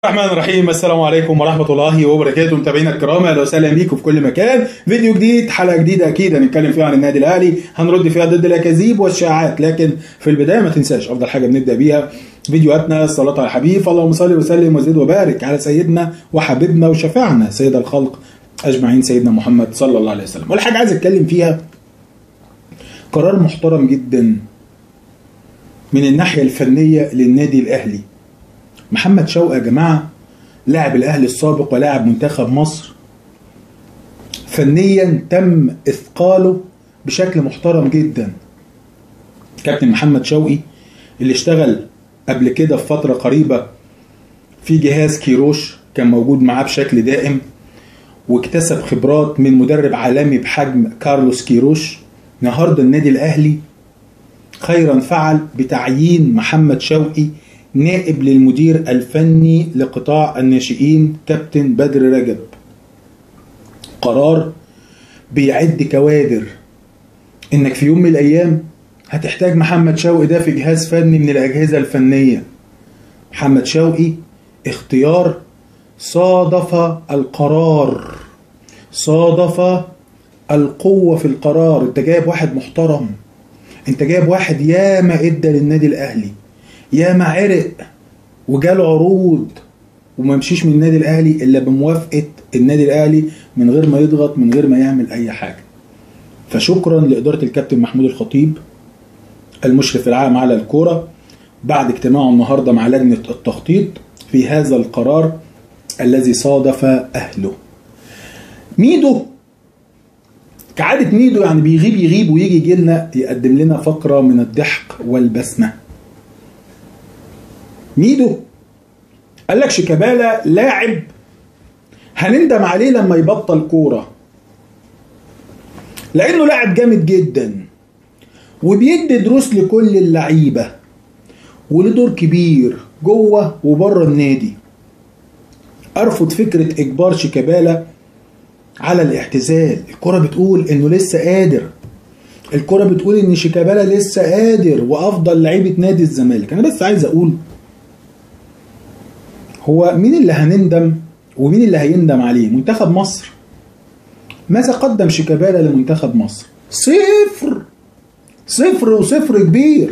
الرحمن الرحيم السلام عليكم ورحمة الله وبركاته متابعينا الكرام اهلا وسهلا بيكم في كل مكان فيديو جديد حلقة جديدة اكيد هنتكلم فيها عن النادي الاهلي هنرد فيها ضد الاكاذيب والشائعات لكن في البداية ما تنساش افضل حاجة بنبدأ بيها فيديوهاتنا الصلاة على الحبيب اللهم صل وسلم وزد وبارك على سيدنا وحبيبنا وشفيعنا سيد الخلق اجمعين سيدنا محمد صلى الله عليه وسلم ولا حاجة عايز اتكلم فيها قرار محترم جدا من الناحية الفنية للنادي الاهلي محمد شوقي يا جماعه لاعب الاهلي السابق ولاعب منتخب مصر فنيا تم اثقاله بشكل محترم جدا كابتن محمد شوقي اللي اشتغل قبل كده في فتره قريبه في جهاز كيروش كان موجود معاه بشكل دائم واكتسب خبرات من مدرب عالمي بحجم كارلوس كيروش النهارده النادي الاهلي خيرا فعل بتعيين محمد شوقي نائب للمدير الفني لقطاع الناشئين كابتن بدر رجب قرار بيعد كوادر انك في يوم من الايام هتحتاج محمد شوقي ده في جهاز فني من الاجهزه الفنيه محمد شوقي اختيار صادف القرار صادف القوه في القرار انت جايب واحد محترم انت جايب واحد ياما ادى للنادي الاهلي ياما عرق وجاله عروض وما مشيش من النادي الاهلي الا بموافقه النادي الاهلي من غير ما يضغط من غير ما يعمل اي حاجه فشكرا لاداره الكابتن محمود الخطيب المشرف العام على الكوره بعد اجتماعه النهارده مع لجنه التخطيط في هذا القرار الذي صادف اهله ميدو كعادة ميدو يعني بيغيب يغيب ويجي يجي لنا يقدم لنا فقرة من الضحك والبسمة ميدو قال لك شيكابالا لاعب هنندم عليه لما يبطل كورة لأنه لاعب جامد جدا وبيدي دروس لكل اللعيبة وله دور كبير جوه وبره النادي أرفض فكرة إجبار شيكابالا على الاعتزال الكرة بتقول إنه لسه قادر الكرة بتقول إن شيكابالا لسه قادر وأفضل لعيبة نادي الزمالك أنا بس عايز أقول هو مين اللي هنندم ومين اللي هيندم عليه منتخب مصر ماذا قدم شيكابالا لمنتخب مصر صفر صفر وصفر كبير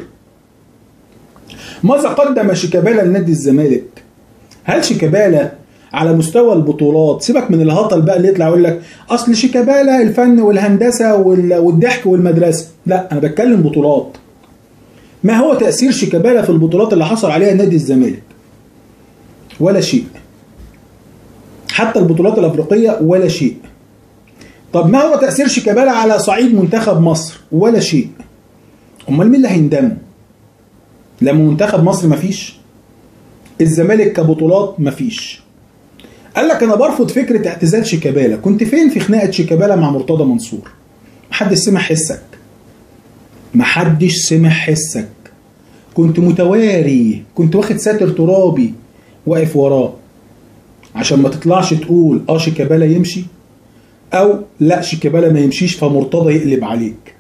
ماذا قدم شيكابالا لنادي الزمالك هل شيكابالا على مستوى البطولات سيبك من الهطل بقى اللي يطلع يقول لك اصل شيكابالا الفن والهندسه والضحك والمدرسه لا انا بتكلم بطولات ما هو تاثير شيكابالا في البطولات اللي حصل عليها نادي الزمالك ولا شيء حتى البطولات الافريقيه ولا شيء طب ما هو تاثير شيكابالا على صعيد منتخب مصر ولا شيء امال مين اللي هيندموا لما منتخب مصر مفيش الزمالك كبطولات مفيش قال لك انا برفض فكره اعتزال شيكابالا كنت فين في خناقه شيكابالا مع مرتضى منصور محدش سمع حسك محدش سمع حسك كنت متواري كنت واخد ساتر ترابي واقف وراه عشان ما تطلعش تقول اه شيكابالا يمشي او لا شيكابالا ما يمشيش فمرتضى يقلب عليك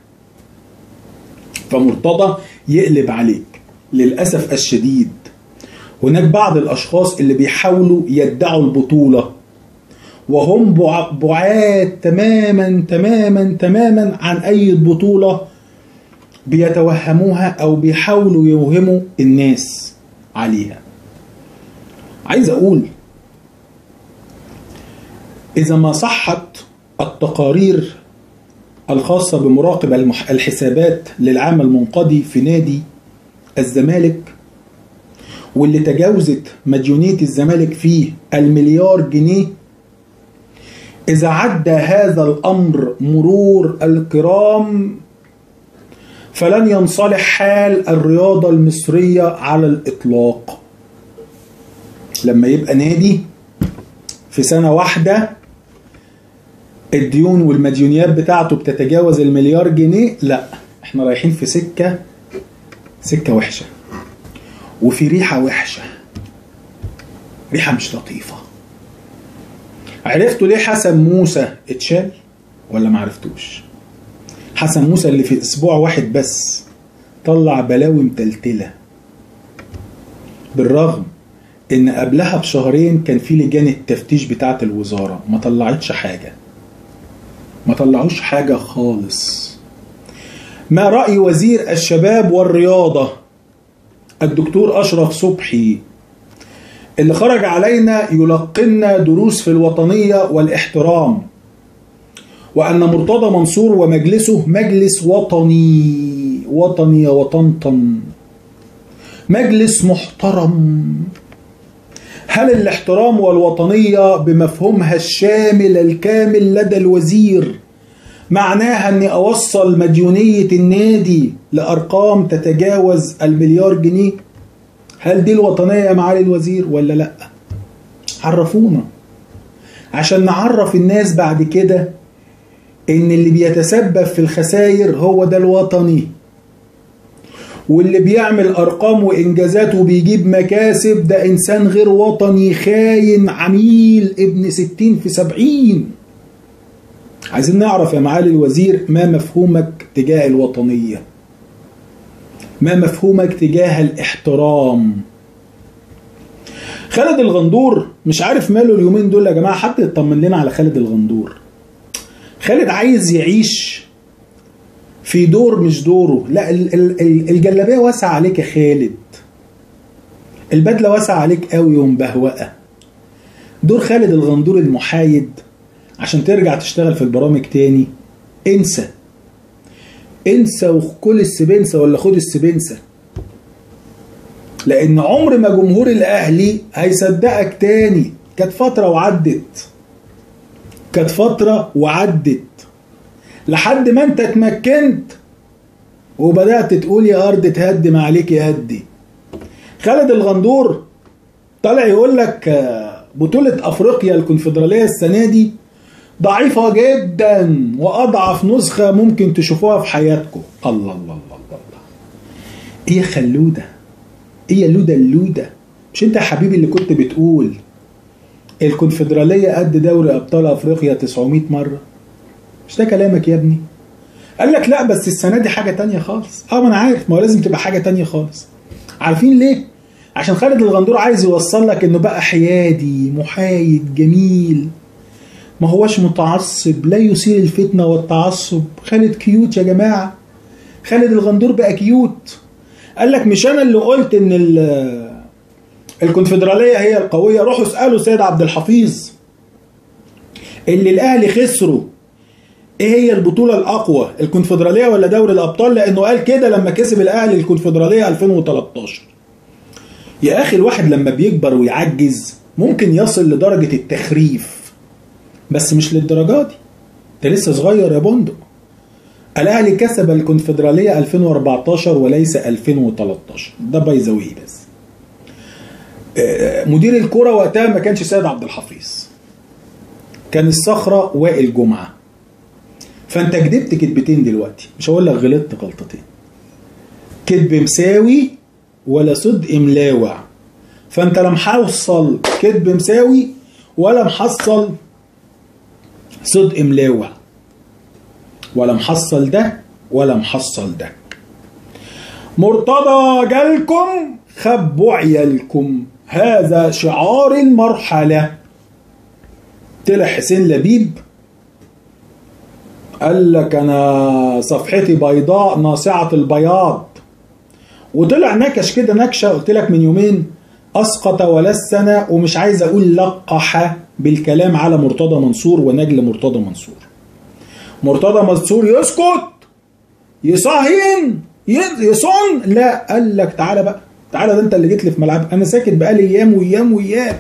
فمرتضى يقلب عليك للاسف الشديد هناك بعض الاشخاص اللي بيحاولوا يدعوا البطوله وهم بعاد تماما تماما تماما عن اي بطوله بيتوهموها او بيحاولوا يوهموا الناس عليها عايز اقول اذا ما صحت التقارير الخاصة بمراقب الحسابات للعام المنقضي في نادي الزمالك واللي تجاوزت مديونية الزمالك فيه المليار جنيه إذا عدى هذا الأمر مرور الكرام فلن ينصلح حال الرياضة المصرية على الإطلاق لما يبقى نادي في سنة واحدة الديون والمديونيات بتاعته بتتجاوز المليار جنيه لا احنا رايحين في سكة سكة وحشة وفي ريحة وحشة ريحة مش لطيفة عرفتوا ليه حسن موسى اتشال ولا ما عرفتوش حسن موسى اللي في اسبوع واحد بس طلع بلاوي متلتلة بالرغم ان قبلها بشهرين كان في لجان التفتيش بتاعه الوزاره ما طلعتش حاجه ما طلعوش حاجه خالص ما راي وزير الشباب والرياضه الدكتور اشرف صبحي اللي خرج علينا يلقنا دروس في الوطنيه والاحترام وان مرتضى منصور ومجلسه مجلس وطني وطني يا وطنطن مجلس محترم هل الاحترام والوطنية بمفهومها الشامل الكامل لدى الوزير معناها اني اوصل مديونية النادي لارقام تتجاوز المليار جنيه هل دي الوطنية يا معالي الوزير ولا لا عرفونا عشان نعرف الناس بعد كده ان اللي بيتسبب في الخسائر هو ده الوطني واللي بيعمل ارقام وانجازات وبيجيب مكاسب ده انسان غير وطني خاين عميل ابن ستين في سبعين عايزين نعرف يا معالي الوزير ما مفهومك تجاه الوطنية ما مفهومك تجاه الاحترام خالد الغندور مش عارف ماله اليومين دول يا جماعة حد يطمن لنا على خالد الغندور خالد عايز يعيش في دور مش دوره لا الجلابيه واسعه عليك يا خالد البدله واسعه عليك قوي ومبهوقه دور خالد الغندور المحايد عشان ترجع تشتغل في البرامج تاني انسى انسى وكل السبنسة ولا خد السبنسة لان عمر ما جمهور الاهلي هيصدقك تاني كانت فترة وعدت كانت فترة وعدت لحد ما انت اتمكنت وبدأت تقول يا أرض تهدم عليك يهدي خالد الغندور طالع يقول لك بطولة أفريقيا الكونفدرالية السنة دي ضعيفة جدا وأضعف نسخة ممكن تشوفوها في حياتكم الله الله الله الله, الله. إيه يا خلودة إيه يا لودة اللودة مش أنت يا حبيبي اللي كنت بتقول الكونفدرالية قد دوري أبطال أفريقيا 900 مرة مش ده كلامك يا ابني قال لك لا بس السنه دي حاجه تانية خالص اه ما انا عارف ما هو لازم تبقى حاجه تانية خالص عارفين ليه عشان خالد الغندور عايز يوصل لك انه بقى حيادي محايد جميل ما هوش متعصب لا يثير الفتنه والتعصب خالد كيوت يا جماعه خالد الغندور بقى كيوت قال لك مش انا اللي قلت ان الكونفدراليه هي القويه روحوا اسالوا سيد عبد الحفيظ اللي الاهلي خسره ايه هي البطولة الأقوى الكونفدرالية ولا دوري الأبطال لأنه قال كده لما كسب الأهلي الكونفدرالية 2013 يا أخي الواحد لما بيكبر ويعجز ممكن يصل لدرجة التخريف بس مش للدرجة دي انت لسه صغير يا بندق الأهلي كسب الكونفدرالية 2014 وليس 2013 ده باي ذا بس مدير الكرة وقتها ما كانش سيد عبد الحفيظ كان الصخرة وائل جمعه فانت كدبت كدبتين دلوقتي مش هقول لك غلطت غلطتين كدب مساوي ولا صدق ملاوع فانت لا محصل كدب مساوي ولا محصل صدق ملاوع ولا محصل ده ولا محصل ده مرتضى جالكم خبوا عيالكم هذا شعار المرحلة طلع حسين لبيب قال لك انا صفحتي بيضاء ناصعة البياض وطلع نكش كده نكشة قلت لك من يومين اسقط ولسن ومش عايز اقول لقح بالكلام على مرتضى منصور ونجل مرتضى منصور مرتضى منصور يسكت يصهين يصن لا قال لك تعالى بقى تعالى ده انت اللي جيت لي في ملعب انا ساكت بقالي ايام وايام وايام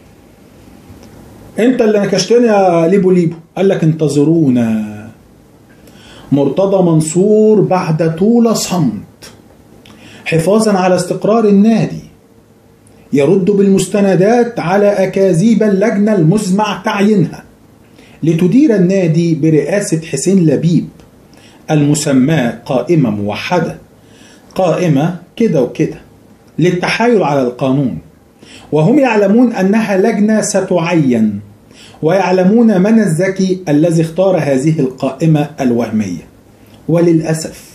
انت اللي نكشتني يا ليبو ليبو قال لك انتظرونا مرتضى منصور بعد طول صمت حفاظا على استقرار النادي يرد بالمستندات على أكاذيب اللجنة المزمع تعيينها لتدير النادي برئاسة حسين لبيب المسماة قائمة موحدة قائمة كده وكده للتحايل على القانون وهم يعلمون أنها لجنة ستعين ويعلمون من الذكي الذي اختار هذه القائمة الوهمية وللأسف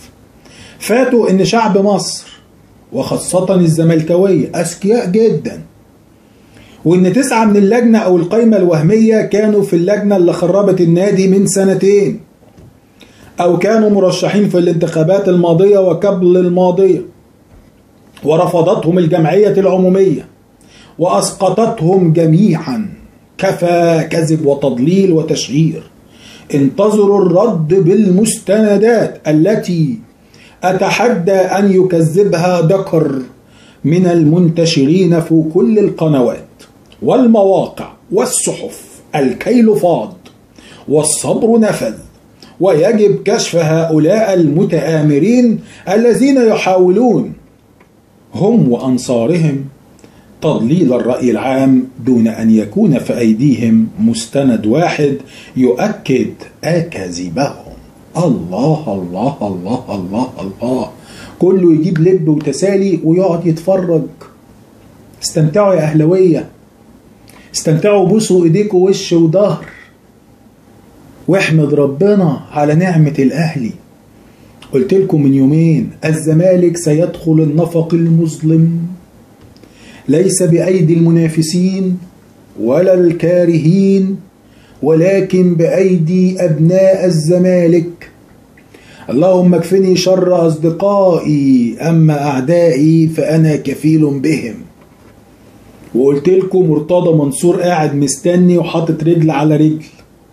فاتوا أن شعب مصر وخاصة الزملكاوية أذكياء جدا وان تسعة من اللجنة او القايمة الوهمية كانوا في اللجنة اللي خربت النادي من سنتين او كانوا مرشحين في الانتخابات الماضية وقبل الماضية ورفضتهم الجمعية العمومية واسقطتهم جميعا كفى كذب وتضليل وتشهير انتظروا الرد بالمستندات التي اتحدى ان يكذبها دكر من المنتشرين في كل القنوات والمواقع والصحف الكيل فاض والصبر نفذ ويجب كشف هؤلاء المتآمرين الذين يحاولون هم وأنصارهم تضليل الرأي العام دون أن يكون في أيديهم مستند واحد يؤكد أكاذيبهم الله الله الله الله الله كله يجيب لب وتسالي ويقعد يتفرج استمتعوا يا أهلوية استمتعوا بوسوا ايديكوا وش وظهر واحمد ربنا على نعمة الأهلي قلت لكم من يومين الزمالك سيدخل النفق المظلم ليس بأيدي المنافسين ولا الكارهين ولكن بأيدي أبناء الزمالك اللهم اكفني شر أصدقائي أما أعدائي فأنا كفيل بهم وقلت لكم مرتضى منصور قاعد مستني وحاطط رجل على رجل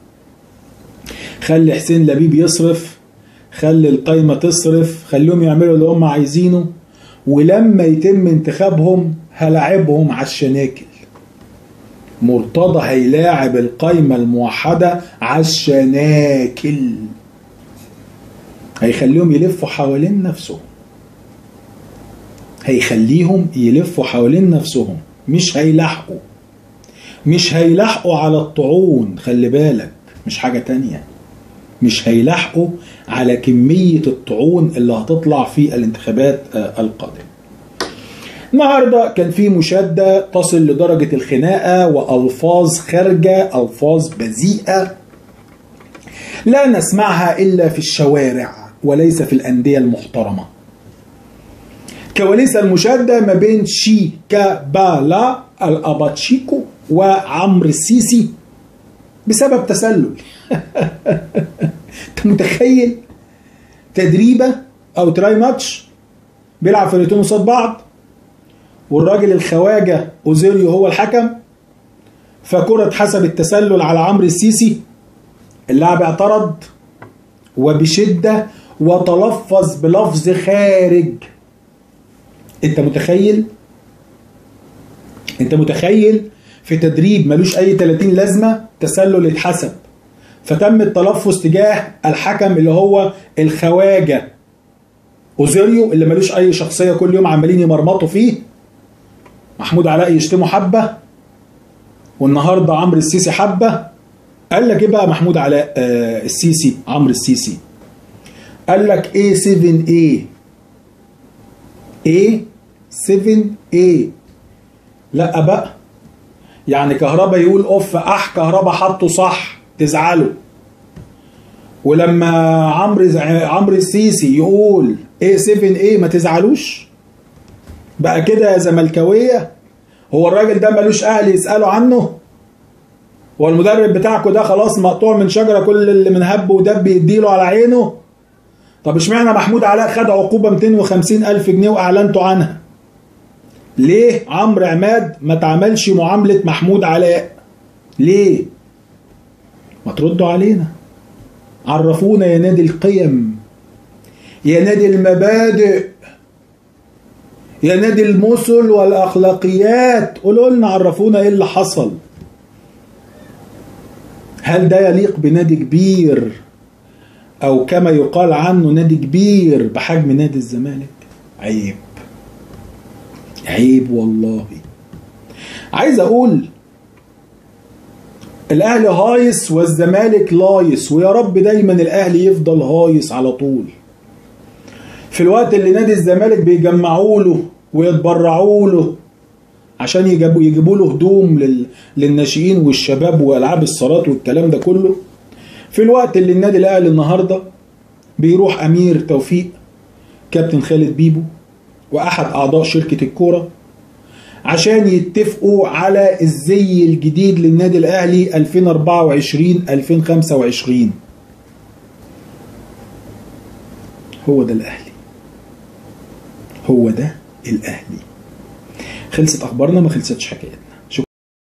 خلي حسين لبيب يصرف خلي القايمة تصرف خليهم يعملوا اللي هم عايزينه ولما يتم انتخابهم هلاعبهم على الشناكل مرتضى هيلاعب القايمة الموحدة على الشناكل هيخليهم يلفوا حوالين نفسهم هيخليهم يلفوا حوالين نفسهم مش هيلاحقوا مش هيلاحقوا على الطعون خلي بالك مش حاجة تانية مش هيلاحقوا على كمية الطعون اللي هتطلع في الانتخابات القادمة النهاردة كان في مشادة تصل لدرجة الخناقة وألفاظ خارجة ألفاظ بذيئة لا نسمعها إلا في الشوارع وليس في الأندية المحترمة كواليس المشادة ما بين شيكابالا الأباتشيكو وعمرو السيسي بسبب تسلل انت متخيل تدريبه او تراي ماتش بيلعب فرقتين قصاد بعض والراجل الخواجه اوزيريو هو الحكم فكرة اتحسبت تسلل على عمرو السيسي اللاعب اعترض وبشدة وتلفظ بلفظ خارج انت متخيل انت متخيل في تدريب ملوش اي 30 لازمه تسلل اتحسب فتم التلفظ تجاه الحكم اللي هو الخواجه اوزيريو اللي ملوش اي شخصيه كل يوم عمالين يمرمطوا فيه محمود علاء يشتمه حبه والنهارده عمرو السيسي حبه قال لك ايه بقى محمود علاء آه السيسي عمرو السيسي قال لك ايه 7 ايه ايه 7 ايه لا بقى يعني كهربا يقول اوف اح كهربا حطه صح تزعلوا ولما عمرو عمرو السيسي يقول ايه 7 ايه ما تزعلوش بقى كده يا زملكاويه هو الراجل ده ملوش اهل يسالوا عنه هو المدرب بتاعكم ده خلاص مقطوع من شجره كل اللي من هب ودب يديله على عينه طب اشمعنى محمود علاء خد عقوبه 250 الف جنيه واعلنتوا عنها ليه عمرو عماد ما تعملش معامله محمود علاء ليه ما تردوا علينا عرفونا يا نادي القيم يا نادي المبادئ يا نادي المثل والاخلاقيات قولوا لنا عرفونا ايه اللي حصل هل ده يليق بنادي كبير او كما يقال عنه نادي كبير بحجم نادي الزمالك عيب عيب والله عايز اقول الاهلي هايص والزمالك لايص ويا رب دايما الاهلي يفضل هايص على طول في الوقت اللي نادي الزمالك بيجمعوا له ويتبرعوا له عشان يجيبوا يجيبوا له هدوم لل... للناشئين والشباب والعاب الصالات والكلام ده كله في الوقت اللي النادي الاهلي النهارده بيروح امير توفيق كابتن خالد بيبو واحد اعضاء شركه الكوره عشان يتفقوا على الزي الجديد للنادي الاهلي 2024 2025 هو ده الاهلي هو ده الاهلي خلصت اخبارنا ما خلصتش حكايتنا